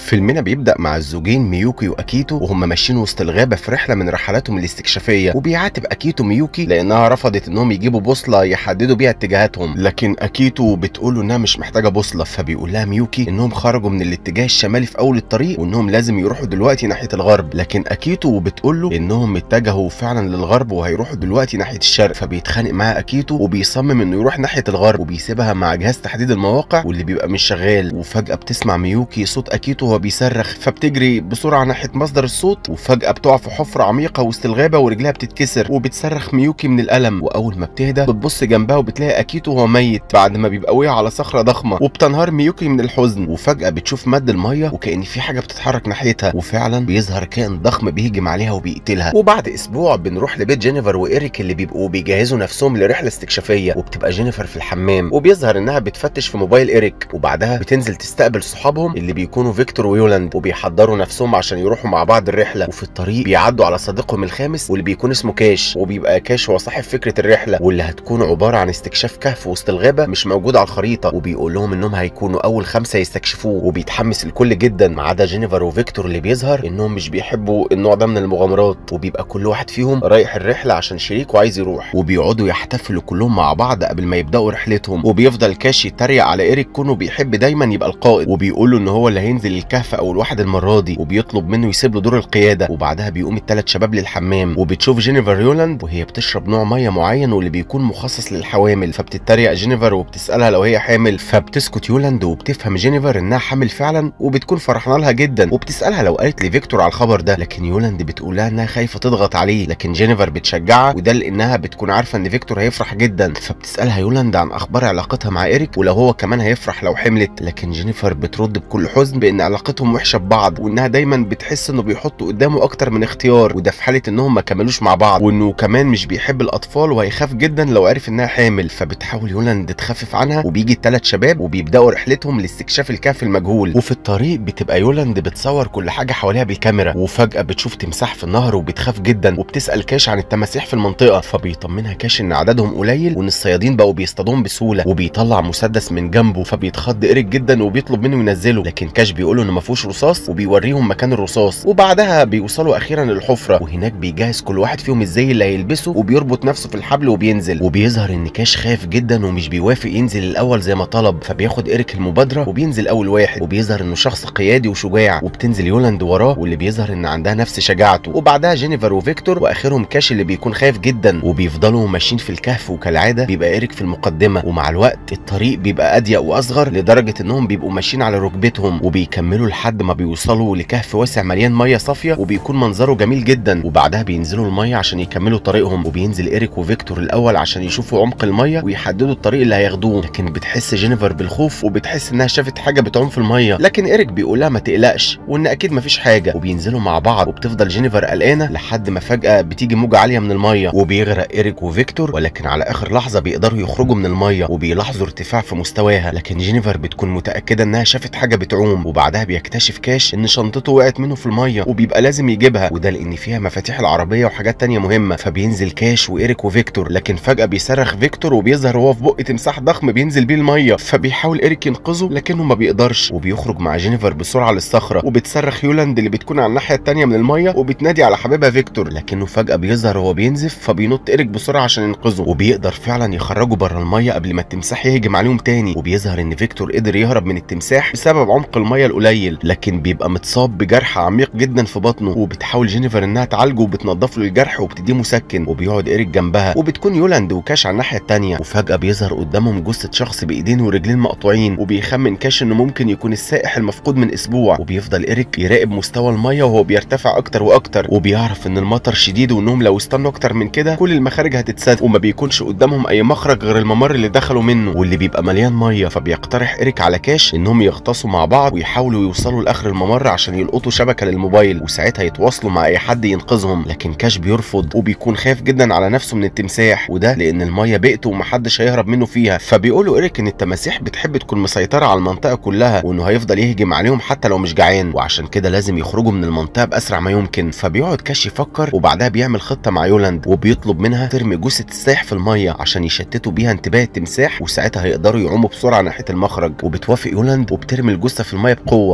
فيلمنا بيبدأ مع الزوجين ميوكي وأكيتو وهم ماشيين وسط الغابة في رحلة من رحلاتهم الاستكشافية وبيعاتب أكيتو ميوكي لأنها رفضت إنهم يجيبوا بوصلة يحددوا بيها اتجاهاتهم لكن أكيتو بتقول له إنها مش محتاجة بوصلة فبيقول لها ميوكي إنهم خرجوا من الاتجاه الشمالي في أول الطريق وإنهم لازم يروحوا دلوقتي ناحية الغرب لكن أكيتو بتقول له إنهم اتجهوا فعلا للغرب وهيروحوا دلوقتي ناحية الشرق فبيتخانق معاها أكيتو وبيصمم إنه يروح ناحية الغرب وبيسيبها مع جهاز تحديد المواقع واللي بيبقى مش شغال وفجأة بتسمع ميوكي صوت أكيتو وهو بيصرخ فبتجري بسرعة ناحية مصدر الصوت وفجأة بتقع في حفرة عميقة وسط الغابة ورجلها بتتكسر وبتصرخ ميوكي من الألم وأول ما بتهدى بتبص جنبها وبتلاقي أكيتو وهو ميت بعد ما بيبقى وقع على صخرة ضخمة وبتنهار ميوكي من الحزن وفجأة بتشوف مد المية وكأن في حاجة بتتحرك ناحيتها وفعلا بيظهر كائن ضخم بيهجم عليها وبيقتلها وبعد أسبوع بنروح لبيت جينيفر وإيريك اللي بيبقوا بيجهزوا نفسهم لرحلة استكشافية وبتبقى جينيفر في الحمام وبيظهر إنها بتفتش في موبايل إيريك وبعدها بتنزل تستقبل صحابهم اللي بيكونوا فيكتور ويولاند وبيحضروا نفسهم عشان يروحوا مع بعض الرحله وفي الطريق بيعدوا على صديقهم الخامس واللي بيكون اسمه كاش وبيبقى كاش هو صاحب فكره الرحله واللي هتكون عباره عن استكشاف كهف وسط الغابه مش موجود على الخريطه وبيقول لهم انهم هيكونوا اول خمسه يستكشفوه وبيتحمس الكل جدا ما عدا جينيفر وفيكتور اللي بيظهر انهم مش بيحبوا النوع ده من المغامرات وبيبقى كل واحد فيهم رايح الرحله عشان شريك وعايز يروح وبيقعدوا يحتفلوا كلهم مع بعض قبل ما يبداوا رحلتهم وبيفضل كاش يتريق على ايريك كونه بيحب دايما يبقى القائد وبيقول له ان هو اللي هينزل الكهف اول واحد المره دي وبيطلب منه يسيب له دور القياده وبعدها بيقوم الثلاث شباب للحمام وبتشوف جينيفر يولاند وهي بتشرب نوع ميه معين واللي بيكون مخصص للحوامل فبتتريق جينيفر وبتسالها لو هي حامل فبتسكت يولاند وبتفهم جينيفر انها حامل فعلا وبتكون فرحانه لها جدا وبتسالها لو قالت لفيكتور على الخبر ده لكن يولاند بتقول لها انها خايفه تضغط عليه لكن جينيفر بتشجعها وده لانها بتكون عارفه ان فيكتور هيفرح جدا فبتسالها يولاند عن اخبار علاقتها مع ايريك ولو هو كمان هيفرح لو حملت لكن جينيفر بترد بكل حزن بان علاقتهم وحشه ببعض وانها دايما بتحس انه بيحط قدامه اكتر من اختيار وده في حاله انهم ما كملوش مع بعض وانه كمان مش بيحب الاطفال وهيخاف جدا لو عرف انها حامل فبتحاول يولاند تخفف عنها وبيجي الثلاث شباب وبيبداوا رحلتهم لاستكشاف الكهف المجهول وفي الطريق بتبقى يولاند بتصور كل حاجه حواليها بالكاميرا وفجاه بتشوف تمساح في النهر وبتخاف جدا وبتسال كاش عن التماسيح في المنطقه فبيطمنها كاش ان عددهم قليل وان الصيادين بقوا بيصطادوهم بسهوله وبيطلع مسدس من جنبه فبيتخض ايريك جدا وبيطلب منه ينزله لكن كاش بيقول له انه ما فيهوش رصاص وبيوريهم مكان الرصاص وبعدها بيوصلوا اخيرا للحفره وهناك بيجهز كل واحد فيهم الزي اللي هيلبسه وبيربط نفسه في الحبل وبينزل وبيظهر ان كاش خايف جدا ومش بيوافق ينزل الاول زي ما طلب فبياخد ايريك المبادره وبينزل اول واحد وبيظهر انه شخص قيادي وشجاع وبتنزل يولاند وراه واللي بيظهر ان عندها نفس شجاعته وبعدها جينيفر وفيكتور واخرهم كاش اللي بيكون خايف جدا وبيفضلوا ماشيين في الكهف وكالعاده بيبقى ايريك في المقدمه ومع الوقت الطريق بيبقى اضيق واصغر لدرجه انهم بيبقوا ماشيين على ركبتهم وبيكملوا لحد ما بيوصلوا لكهف واسع مليان ميه صافيه وبيكون منظره جميل جدا وبعدها بينزلوا الميه عشان يكملوا طريقهم وبينزل ايريك وفيكتور الاول عشان يشوفوا عمق الميه ويحددوا الطريق اللي هياخدوه لكن بتحس جينيفر بالخوف وبتحس انها شافت حاجه بتعوم في الميه لكن ايريك بيقول لها ما تقلقش وان اكيد مفيش حاجه وبينزلوا مع بعض وبتفضل جينيفر قلقانه لحد ما فجاه بتيجي موجه عاليه من الميه وبيغرق ايريك وفيكتور ولكن على اخر لحظه بيقدروا يخرجوا من الميه وبيلاحظوا ارتفاع في مستواها لكن جينيفر بتكون متاكده انها شافت حاجه بتعوم وبعدها بيكتشف كاش ان شنطته وقعت منه في الميه وبيبقى لازم يجيبها وده لان فيها مفاتيح العربيه وحاجات تانية مهمه فبينزل كاش وايريك وفيكتور لكن فجاه بيصرخ فيكتور وبيظهر هو في بق تمساح ضخم بينزل بيه الميه فبيحاول ايريك ينقذه لكنه ما بيقدرش وبيخرج مع جينيفر بسرعه للصخره وبتصرخ يولاند اللي بتكون على الناحيه التانية من الميه وبتنادي على حبيبها فيكتور لكنه فجاه بيظهر وهو بينزف فبينط ايريك بسرعه عشان ينقذه وبيقدر فعلا يخرجه بره الميه قبل ما التمساح يهجم عليهم تاني وبيظهر ان فيكتور قدر يهرب من التمساح بسبب عمق الميه القليل لكن بيبقى متصاب بجرح عميق جدا في بطنه وبتحاول جينيفر انها تعالجه وبتنضف له الجرح وبتديه مسكن وبيقعد ايريك جنبها وبتكون يولاند وكاش على الناحيه التانية وفجاه بيظهر قدامهم جثه شخص بايدين ورجلين مقطوعين وبيخمن كاش انه ممكن يكون السائح المفقود من اسبوع وبيفضل ايريك يراقب مستوى الميه وهو بيرتفع اكتر واكتر وبيعرف ان المطر شديد وانهم لو استنوا اكتر من كده كل المخارج هتتسد وما بيكونش قدامهم اي مخرج غير الممر اللي دخلوا منه واللي بيبقى مليان ميه فبيقترح ايريك على كاش انهم يغطسوا مع بعض ويحاولوا يوصلوا لاخر الممر عشان يلقطوا شبكه للموبايل وساعتها يتواصلوا مع اي حد ينقذهم لكن كاش بيرفض وبيكون خايف جدا على نفسه من التمساح وده لان الميه بقته ومحدش هيهرب منه فيها فبيقولوا ايريك ان التماسيح بتحب تكون مسيطره على المنطقه كلها وانه هيفضل يهجم عليهم حتى لو مش جعان وعشان كده لازم يخرجوا من المنطقه باسرع ما يمكن فبيقعد كاش يفكر وبعدها بيعمل خطه مع يولاند وبيطلب منها ترمي جثه السائح في الميه عشان يشتتوا بيها انتباه التمساح وساعتها هيقدروا يعوموا بسرعه ناحيه المخرج وبتوافق يولاند وبترمي الجثه في الميه بقوه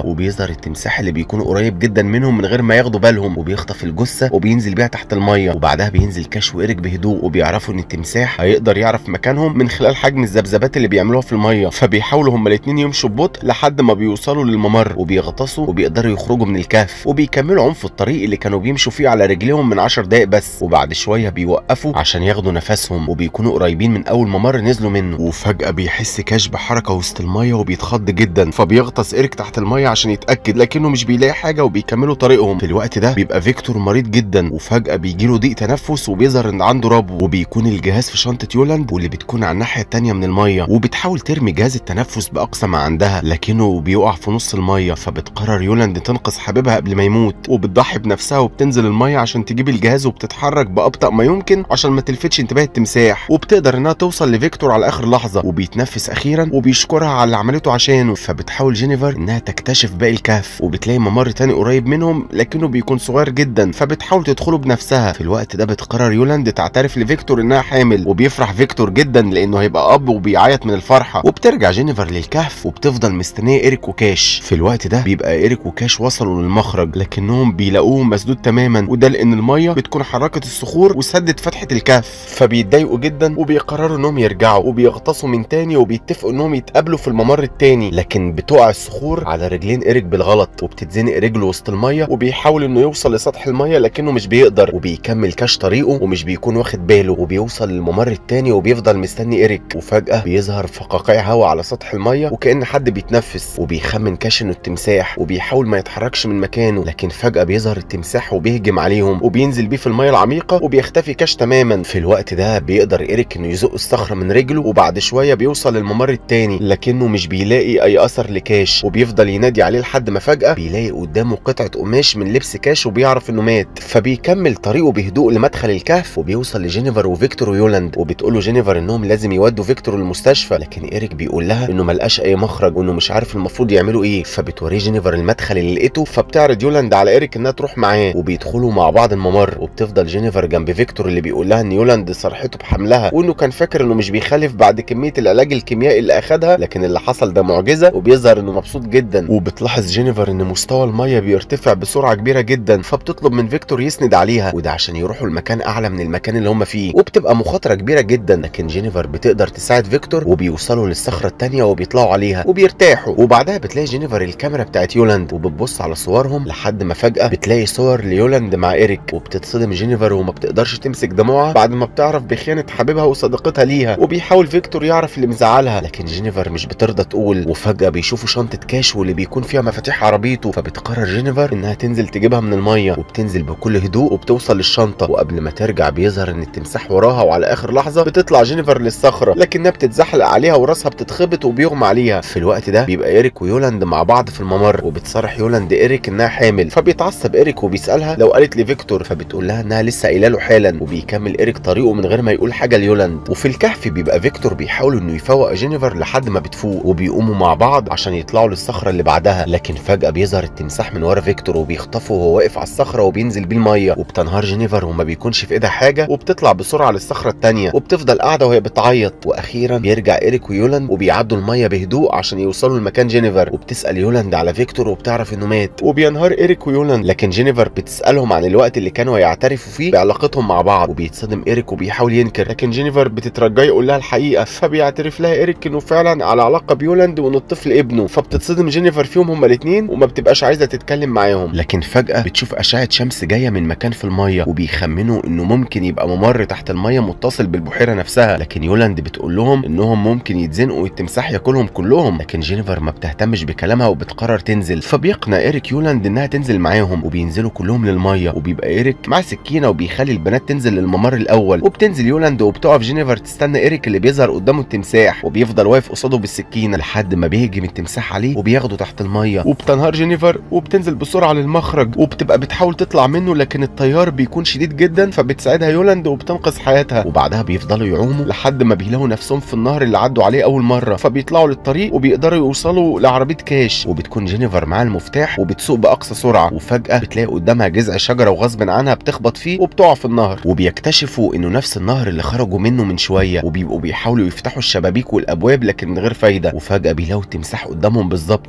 وبيظهر التمساح اللي بيكون قريب جدا منهم من غير ما ياخدوا بالهم وبيخطف الجثه وبينزل بيها تحت الميه وبعدها بينزل كاش وإيريك بهدوء وبيعرفوا ان التمساح هيقدر يعرف مكانهم من خلال حجم الذبذبات اللي بيعملوها في الميه فبيحاولوا هما الاثنين يمشوا ببطء لحد ما بيوصلوا للممر وبيغطسوا وبيقدروا يخرجوا من الكهف وبيكملوا عنف الطريق اللي كانوا بيمشوا فيه على رجليهم من 10 دقايق بس وبعد شويه بيوقفوا عشان ياخدوا نفسهم وبيكونوا قريبين من اول ممر نزلوا منه وفجاه بيحس كاش بحركه وسط الميه وبيتخض جدا فبيغطس إيريك تحت الميه عشان يتاكد لكنه مش بيلاقي حاجه وبيكملوا طريقهم في الوقت ده بيبقى فيكتور مريض جدا وفجاه بيجيله ضيق تنفس وبيظهر ان عنده ربو وبيكون الجهاز في شنطه يولاند واللي بتكون على الناحيه التانيه من الميه وبتحاول ترمي جهاز التنفس باقصى ما عندها لكنه بيقع في نص الميه فبتقرر يولاند تنقذ حبيبها قبل ما يموت وبتضحي بنفسها وبتنزل الميه عشان تجيب الجهاز وبتتحرك بابطا ما يمكن عشان ما تلفتش انتباه التمساح وبتقدر انها توصل لفيكتور على اخر لحظه وبيتنفس اخيرا وبيشكرها على اللي عملته عشانه فبتحاول جينيفر انها تكتشف باقي الكهف وبتلاقي ممر تاني قريب منهم لكنه بيكون صغير جدا فبتحاول تدخله بنفسها في الوقت ده بتقرر يولاند تعترف لفيكتور انها حامل وبيفرح فيكتور جدا لانه هيبقى اب وبيعيط من الفرحه وبترجع جينيفر للكهف وبتفضل مستنيه ايريك وكاش في الوقت ده بيبقى ايريك وكاش وصلوا للمخرج لكنهم بيلاقوه مسدود تماما وده لان الميه بتكون حركت الصخور وسدت فتحه الكهف فبيتضايقوا جدا وبيقرروا انهم يرجعوا وبيغطسوا من تاني وبيتفقوا انهم يتقابلوا في الممر التاني لكن بتقع الصخور على رجلين ايريك بالغلط وبتتزنق رجله وسط الميه وبيحاول انه يوصل لسطح الميه لكنه مش بيقدر وبيكمل كاش طريقه ومش بيكون واخد باله وبيوصل للممر التاني وبيفضل مستني ايريك وفجاه بيظهر فقاقيع هواء على سطح الميه وكان حد بيتنفس وبيخمن كاش انه التمساح وبيحاول ما يتحركش من مكانه لكن فجاه بيظهر التمساح وبيهجم عليهم وبينزل بيه في الميه العميقه وبيختفي كاش تماما في الوقت ده بيقدر ايريك انه يزق الصخره من رجله وبعد شويه بيوصل للممر التاني لكنه مش بيلاقي اي اثر لكاش وبيفضل ينادي عليه لحد ما فجاه بيلاقي قدامه قطعه قماش من لبس كاش وبيعرف انه مات فبيكمل طريقه بهدوء لمدخل الكهف وبيوصل لجينيفر وفيكتور ويولاند وبتقول له جينيفر انهم لازم يودوا فيكتور المستشفى لكن ايريك بيقول لها انه ملقاش اي مخرج وانه مش عارف المفروض يعملوا ايه فبتوريه جينيفر المدخل اللي لقيته فبتعرض يولاند على ايريك انها تروح معاه وبيدخلوا مع بعض الممر وبتفضل جينيفر جنب فيكتور اللي بيقول لها ان يولاند صرحته بحملها وانه كان فاكر انه مش بيخلف بعد كميه العلاج الكيميائي اللي اخدها لكن اللي حصل ده معجزه وبيظهر انه مبسوط جدا وبتلاحظ جينيفر ان مستوى الميه بيرتفع بسرعه كبيره جدا فبتطلب من فيكتور يسند عليها وده عشان يروحوا لمكان اعلى من المكان اللي هم فيه وبتبقى مخاطره كبيره جدا لكن جينيفر بتقدر تساعد فيكتور وبيوصلوا للصخره الثانيه وبيطلعوا عليها وبيرتاحوا وبعدها بتلاقي جينيفر الكاميرا بتاعت يولاند وبتبص على صورهم لحد ما فجاه بتلاقي صور ليولاند مع ايريك وبتتصدم جينيفر وما بتقدرش تمسك دموعها بعد ما بتعرف بخيانه حبيبها وصديقتها ليها وبيحاول فيكتور يعرف اللي مزعلها لكن جينيفر مش بترضى تقول وفجاه بيشوفوا شنطه كاش واللي بيكون فيها مفاتيح عربيته فبتقرر جينيفر انها تنزل تجيبها من الميه وبتنزل بكل هدوء وبتوصل للشنطه وقبل ما ترجع بيظهر ان التمساح وراها وعلى اخر لحظه بتطلع جينيفر للصخره لكنها بتتزحلق عليها وراسها بتتخبط وبيغمى عليها في الوقت ده بيبقى ايريك ويولاند مع بعض في الممر وبتصارح يولاند ايريك انها حامل فبيتعصب ايريك وبيسالها لو قالت لفيكتور فبتقول لها انها لسه قايله له حالا وبيكمل ايريك طريقه من غير ما يقول حاجه ليولاند وفي الكهف بيبقى فيكتور بيحاول انه يفوق جينيفر لحد ما بتفوق وبيقوموا مع بعض عشان يطلعوا للصخره اللي بعدها لكن فجاه بيظهر التمساح من ورا فيكتور وبيخطفه وهو واقف على الصخره وبينزل بيه الميه وبتنهار جينيفر وما بيكونش في ايدها حاجه وبتطلع بسرعه للصخره الثانيه وبتفضل قاعده وهي بتعيط واخيرا بيرجع ايريك ويولاند وبيعدوا الميه بهدوء عشان يوصلوا لمكان جينيفر وبتسال يولاند على فيكتور وبتعرف انه مات وبينهار ايريك ويولاند لكن جينيفر بتسالهم عن الوقت اللي كانوا يعترفوا فيه بعلاقتهم مع بعض وبيتصدم ايريك وبيحاول ينكر لكن جينيفر بتترجاه يقول لها الحقيقه فبيعترف لها ايريك انه فعلا على علاقه بيولاند وان الطفل ابنه فبتتصدم جينيفر فيهم هما الاثنين وما بتبقاش عايزه تتكلم معاهم لكن فجاه بتشوف اشعه شمس جايه من مكان في الميه وبيخمنوا انه ممكن يبقى ممر تحت الميه متصل بالبحيره نفسها لكن يولاند بتقول لهم انهم ممكن يتزنقوا والتمساح ياكلهم كلهم لكن جينيفر ما بتهتمش بكلامها وبتقرر تنزل فبيقنع ايريك يولاند انها تنزل معاهم وبينزلوا كلهم للميه وبيبقى ايريك مع سكينه وبيخلي البنات تنزل للممر الاول وبتنزل يولاند وبتقف جينيفر تستنى ايريك اللي بيظهر قدامه التمساح وبيفضل واقف قصاده بالسكينه لحد ما بيهجم التمساح عليه وبياخده تحت الميه وبتنهار جينيفر وبتنزل بسرعه للمخرج وبتبقى بتحاول تطلع منه لكن التيار بيكون شديد جدا فبتساعدها يولاند وبتنقذ حياتها وبعدها بيفضلوا يعوموا لحد ما بيلاقوا نفسهم في النهر اللي عدوا عليه اول مره فبيطلعوا للطريق وبيقدروا يوصلوا لعربيه كاش وبتكون جينيفر معاها المفتاح وبتسوق باقصى سرعه وفجاه بتلاقي قدامها جذع شجره وغصب عنها بتخبط فيه وبتقع في النهر وبيكتشفوا انه نفس النهر اللي خرجوا منه من شويه وبيبقوا بيحاولوا يفتحوا الشبابيك والابواب لكن من غير فايده وفجاه بيلاقوا التمساح قدامهم بالظبط فبتطلع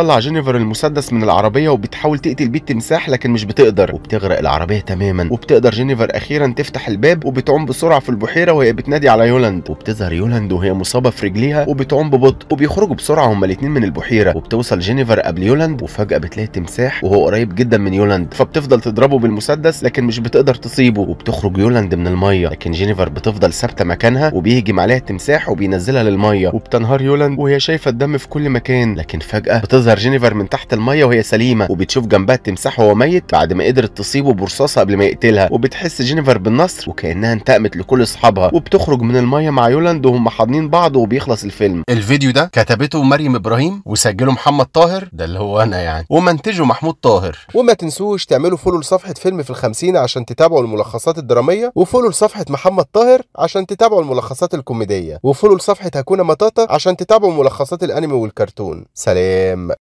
بتطلع جينيفر المسدس من العربيه وبتحاول تقتل بيه التمساح لكن مش بتقدر وبتغرق العربيه تماما وبتقدر جينيفر اخيرا تفتح الباب وبتعوم بسرعه في البحيره وهي بتنادي على يولاند وبتظهر يولاند وهي مصابه في رجليها وبتعوم ببطء وبيخرجوا بسرعه هما الاثنين من البحيره وبتوصل جينيفر قبل يولاند وفجاه بتلاقي التمساح وهو قريب جدا من يولاند فبتفضل تضربه بالمسدس لكن مش بتقدر تصيبه وبتخرج يولاند من الميه لكن جينيفر بتفضل ثابته مكانها وبيهجم عليها التمساح وبينزلها للميه وبتنهار يولاند وهي شايفه الدم في كل مكان لكن فجاه بتظهر جينيفر من تحت الميه وهي سليمه وبتشوف جنبها التمساح وهو ميت بعد ما قدرت تصيبه برصاصه قبل ما يقتلها وبتحس جينيفر بالنصر وكانها انتقمت لكل اصحابها وبتخرج من الميه مع يولاند وهم حاضنين بعض وبيخلص الفيلم الفيديو ده كتبته مريم ابراهيم وسجله محمد طاهر ده اللي هو انا يعني ومنتجه محمود طاهر وما تنسوش تعملوا فولو لصفحة فيلم في الخمسين عشان تتابعوا الملخصات الدرامية وفولو لصفحة محمد طاهر عشان تتابعوا الملخصات الكوميدية وفولو لصفحة هكونا مطاطا عشان تتابعوا ملخصات الأنمي والكرتون سلام